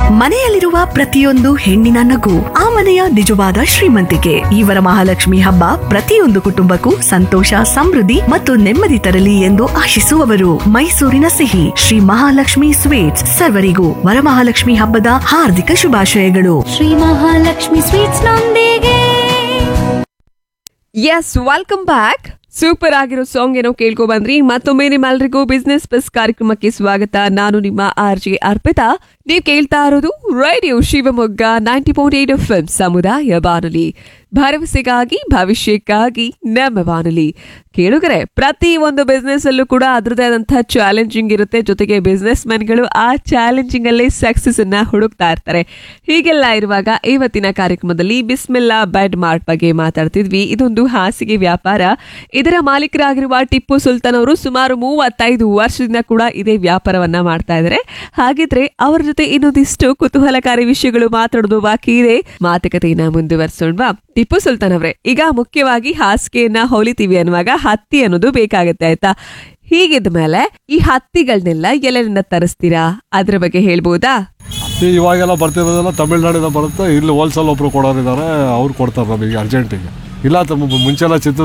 ಮನೆಯಲ್ಲಿರುವ ಪ್ರತಿಯೊಂದು ಹೆಣ್ಣಿನ ನಗು ಆ ಮನೆಯ ನಿಜವಾದ ಶ್ರೀಮಂತಿಕೆ ಇವರ ಮಹಾಲಕ್ಷ್ಮಿ ಹಬ್ಬ ಪ್ರತಿಯೊಂದು ಕುಟುಂಬಕ್ಕೂ ಸಂತೋಷ ಸಮೃದ್ಧಿ ಮತ್ತು ನೆಮ್ಮದಿ ತರಲಿ ಎಂದು ಆಶಿಸುವವರು ಮೈಸೂರಿನ ಸಿಹಿ ಶ್ರೀ ಮಹಾಲಕ್ಷ್ಮಿ ಸ್ವೀಟ್ಸ್ ಸರ್ವರಿಗೂ ವರಮಹಾಲಕ್ಷ್ಮಿ ಹಬ್ಬದ ಹಾರ್ದಿಕ ಶುಭಾಶಯಗಳು ಶ್ರೀ ಮಹಾಲಕ್ಷ್ಮಿ ಸ್ವೀಟ್ಸ್ ನೊಂದಿಗೆ ಎಸ್ ವೆಲ್ಕಮ್ ಬ್ಯಾಕ್ ಸೂಪರ್ ಆಗಿರೋ ಸಾಂಗ್ ಏನೋ ಕೇಳ್ಕೊ ಬಂದ್ರಿ ಮತ್ತೊಮ್ಮೆ ನಿಮ್ಮೆಲ್ರಿಗೂ ಬಿಸ್ನೆಸ್ ಬಸ್ ಕಾರ್ಯಕ್ರಮಕ್ಕೆ ಸ್ವಾಗತ ನಾನು ನಿಮ್ಮ ಆರ್ ಜೆ ಅರ್ಪಿತಾ ನೀವು ಕೇಳ್ತಾ ಇರೋದು radio Shivamogga ninety point eight F ಸಮುದಾಯ ಬಾನುಲಿ ಭರವಸೆಗಾಗಿ ಭವಿಷ್ಯಕ್ಕಾಗಿ ನಮ್ಮ ಬಾನುಲಿ ಕೇಳುಗರೆ ಪ್ರತಿ ಒಂದು ಬಿಸ್ನೆಸ್ ಅಲ್ಲೂ ಕೂಡ ಅದರದೇ ಆದಂತಹ ಚಾಲೆಂಜಿಂಗ್ ಇರುತ್ತೆ ಜೊತೆಗೆ ಬಿಸ್ನೆಸ್ ಗಳು ಆ ಚಾಲೆಂಜಿಂಗ್ ಅಲ್ಲೇ ಸಕ್ಸಸ್ ಅನ್ನ ಹುಡುಕ್ತಾ ಇರ್ತಾರೆ ಹೀಗೆಲ್ಲ ಇರುವಾಗ ಇವತ್ತಿನ ಕಾರ್ಯಕ್ರಮದಲ್ಲಿ ಬಿಸ್ಮಿಲ್ಲಾ ಬೆಡ್ ಮಾರ್ಟ್ ಬಗ್ಗೆ ಮಾತಾಡ್ತಿದ್ವಿ ಇದೊಂದು ಹಾಸಿಗೆ ವ್ಯಾಪಾರ ಇದರ ಮಾಲೀಕರಾಗಿರುವ ಟಿಪ್ಪು ಸುಲ್ತಾನ್ ಅವರು ಸುಮಾರು ಮೂವತ್ತೈದು ವರ್ಷದಿಂದ ಕೂಡ ಇದೇ ವ್ಯಾಪಾರವನ್ನ ಮಾಡ್ತಾ ಇದ್ದಾರೆ ಹಾಗಿದ್ರೆ ಅವರ ಜೊತೆ ಇನ್ನೊಂದಿಷ್ಟು ಕುತೂಹಲಕಾರಿ ವಿಷಯಗಳು ಮಾತಾಡೋದು ಬಾಕಿ ಇದೆ ಮಾತುಕತೆಯನ್ನ ಮುಂದುವರಿಸೋಣವಾ ಟಿಪ್ಪು ಸುಲ್ತಾನ್ ಅವರೇ ಈಗ ಮುಖ್ಯವಾಗಿ ಹಾಸಿಗೆಯನ್ನ ಹೊಲಿತೀವಿ ಅನ್ನುವಾಗ ಹತ್ತಿ ಅನ್ನೋದು ಬೇಕಾಗುತ್ತೆ ಆಯ್ತಾ ಹೀಗಿದ ಮೇಲೆ ಈ ಹತ್ತಿಗಳನ್ನೆಲ್ಲ ಎಲ್ಲರಿಂದ ತರಿಸ್ತೀರಾ ಅದ್ರ ಬಗ್ಗೆ ಹೇಳ್ಬೋದಾ ಈ ಇವಾಗೆಲ್ಲ ಬರ್ತಿರೋದೆಲ್ಲ ತಮಿಳ್ನಾಡಿಂದ ಬರುತ್ತೆ ಇಲ್ಲಿ ಹೋಲ್ಸೇಲ್ ಒಬ್ರು ಕೊಡೋರಿದ್ದಾರೆ ಅವ್ರು ಕೊಡ್ತಾರೆ ನಮಗೆ ಅರ್ಜೆಂಟಿಗೆ ಇಲ್ಲ ತಮ್ಮ ಮುಂಚೆಲ್ಲ ಚಿತ್ರ